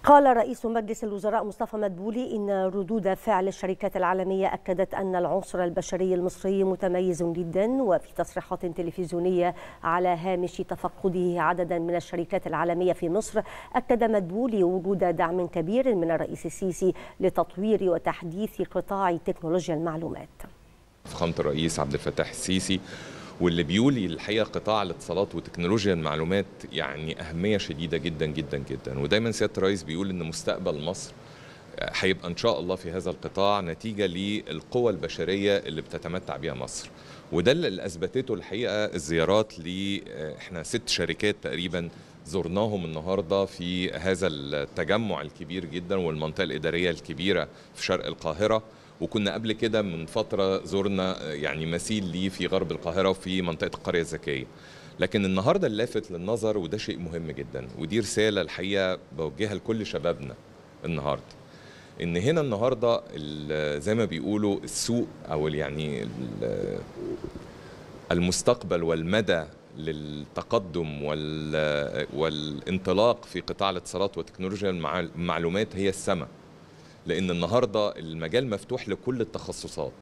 قال رئيس مجلس الوزراء مصطفى مدبولي إن ردود فعل الشركات العالمية أكدت أن العنصر البشري المصري متميز جدا وفي تصريحات تلفزيونية على هامش تفقده عددا من الشركات العالمية في مصر أكد مدبولي وجود دعم كبير من الرئيس السيسي لتطوير وتحديث قطاع تكنولوجيا المعلومات فخامة الرئيس عبد الفتاح السيسي واللي بيولي الحقيقه قطاع الاتصالات وتكنولوجيا المعلومات يعني اهميه شديده جدا جدا جدا ودايما سياده الرئيس بيقول ان مستقبل مصر هيبقى ان شاء الله في هذا القطاع نتيجه للقوى البشريه اللي بتتمتع بها مصر وده اللي اثبتته الحقيقه الزيارات ل احنا ست شركات تقريبا زرناهم النهارده في هذا التجمع الكبير جدا والمنطقه الاداريه الكبيره في شرق القاهره وكنا قبل كده من فتره زرنا يعني مثيل ليه في غرب القاهره وفي منطقه القريه الذكيه لكن النهارده اللافت للنظر وده شيء مهم جدا ودي رساله الحقيقه بوجهها لكل شبابنا النهارده ان هنا النهارده زي ما بيقولوا السوق او يعني المستقبل والمدى للتقدم والانطلاق في قطاع الاتصالات وتكنولوجيا المعلومات هي السماء لان النهارده المجال مفتوح لكل التخصصات